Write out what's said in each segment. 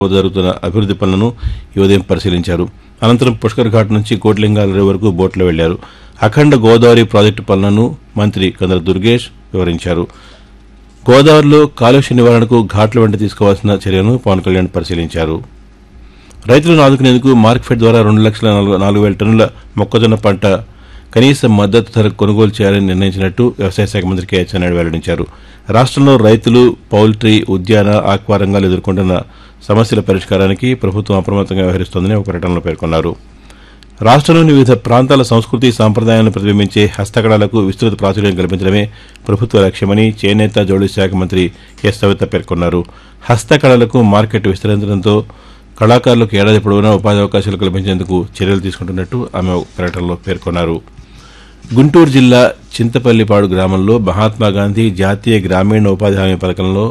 జరుగుతున్న అభివృద్ది పనులను ఈ ఉదయం పరిశీలించారు అనంతరం పుష్కర్ ఘాట్ నుంచి కోట్లింగాల వరకు బోట్లో వెళ్లారు అఖండ గోదావరి ప్రాజెక్టు పనులను మంత్రి కందర దుర్గేష్ వివరించారు గోదావరిలో కాలుష్య నివారణకు ఘాట్ల వెంట తీసుకోవాల్సిన చర్యలను పవన్ కళ్యాణ్ పరిశీలించారు రైతులను ఆదుకునేందుకు మార్కెట్ ద్వారా రెండు లక్షల నాలుగు నాలుగు వేల టన్నుల మొక్కజొన్న పంట కనీస మద్దతు ధర కొనుగోలు చేయాలని నిర్ణయించినట్టు వ్యవసాయ శాఖ మంత్రి కె అచ్చెన్నాయుడు వెల్లడించారు రాష్ట్రంలో రైతులు పౌల్ట్రీ ఉద్యాన ఆక్వా రంగాలు ఎదుర్కొంటున్న సమస్యల పరిష్కారానికి ప్రభుత్వం అప్రమత్తంగా వ్యవహరిస్తోందని ఒక ప్రకటనలో పేర్కొన్నారు రాష్ట్రంలోని వివిధ ప్రాంతాల సంస్కృతి సాంప్రదాయాలను ప్రతిబింబించే హస్తకళలకు విస్తృత ప్రాచుర్యం కల్పించడమే ప్రభుత్వ లక్ష్యమని చేనేత జౌళి శాఖ మంత్రి ఎస్ సవిత పేర్కొన్నారు హస్తకళలకు మార్కెట్ విస్తరించడంతో కళాకారులకు ఏడాది పొడవునా ఉపాధి అవకాశాలు కల్పించేందుకు చర్యలు తీసుకుంటున్నట్టు ఆమె ఒక ప్రకటనలో పేర్కొన్నారు గుంటూరు జిల్లా చింతపల్లిపాడు గ్రామంలో మహాత్మా గాంధీ జాతీయ గ్రామీణ ఉపాధి హామీ పథకంలో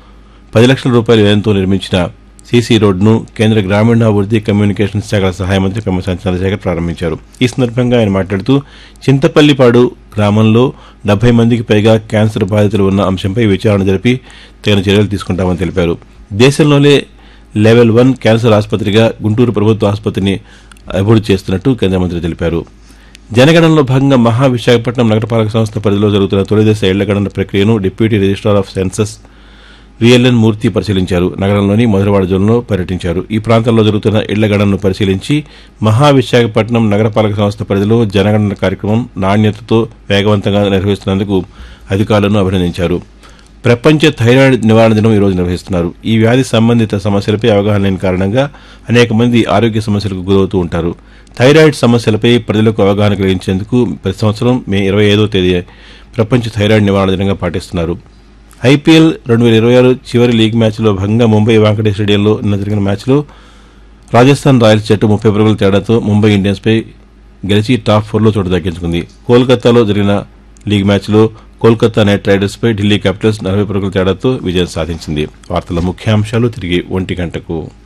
పది లక్షల రూపాయల వ్యయంతో నిర్మించిన సీసీ రోడ్డును కేంద్ర గ్రామీణాభివృద్ధి కమ్యూనికేషన్ శాఖల సహాయ మంత్రి పెమ్మసాని చంద్రశేఖర్ ప్రారంభించారు ఈ సందర్భంగా ఆయన మాట్లాడుతూ చింతపల్లిపాడు గ్రామంలో డెబ్బై మందికి పైగా క్యాన్సర్ బాధితులు ఉన్న అంశంపై విచారణ జరిపి తగిన చర్యలు తీసుకుంటామని తెలిపారు దేశంలోనే లెవెల్ వన్ క్యాన్సర్ ఆసుపత్రిగా గుంటూరు ప్రభుత్వ ఆసుపత్రిని అభివృద్ధి చేస్తున్నట్టు కేంద్ర మంత్రి తెలిపారు జనగణనలో భాగంగా మహా విశాఖపట్నం నగరపాలక సంస్థ పరిధిలో జరుగుతున్న తొలిదశ ఇళ్ల గణన ప్రక్రియను deputy registrar of census VLN Murthy పరిశీలించారు నగరంలోని మధురవాడ జోన్లో పర్యటించారు ఈ ప్రాంతంలో జరుగుతున్న ఇళ్ల గణనను పరిశీలించి మహా విశాఖపట్నం నగరపాలక సంస్థ పరిధిలో జనగణన కార్యక్రమం నాణ్యతతో వేగవంతంగా నిర్వహిస్తున్నందుకు అధికారులను అభినందించారు ప్రపంచ థైరాయిడ్ నివారణ దినం ఈ రోజు నిర్వహిస్తున్నారు ఈ వ్యాధి సంబంధిత సమస్యలపై అవగాహన లేని కారణంగా అనేక మంది ఆరోగ్య సమస్యలకు గురవుతూ ఉంటారు థైరాయిడ్ సమస్యలపై ప్రజలకు అవగాహన కలిగించేందుకు ప్రతి సంవత్సరం మే ఇరవై ఐదో తేదీ ప్రపంచ థైరాయిడ్ నివారణ దినంగా పాటిస్తున్నారు ఐపీఎల్ రెండు వేల ఇరవై ఆరు చివరి లీగ్ మ్యాచ్లో భాగంగా ముంబై వాంకడే స్టేడియంలో నిన్న జరిగిన మ్యాచ్లో రాజస్థాన్ రాయల్స్ జట్టు ముప్పై పరుగుల తేడాతో ముంబై ఇండియన్స్పై గెలిచి టాప్ ఫోర్లో చోటు దక్కించుకుంది కోల్కతాలో జరిగిన లీగ్ మ్యాచ్లో కోల్కతా నైట్ రైడర్స్పై ఢిల్లీ క్యాపిటల్స్ నలభై పరుగుల తేడాతో విజయం సాధించింది వార్తల ముఖ్యాంశాలు తిరిగి ఒంటి గంటకు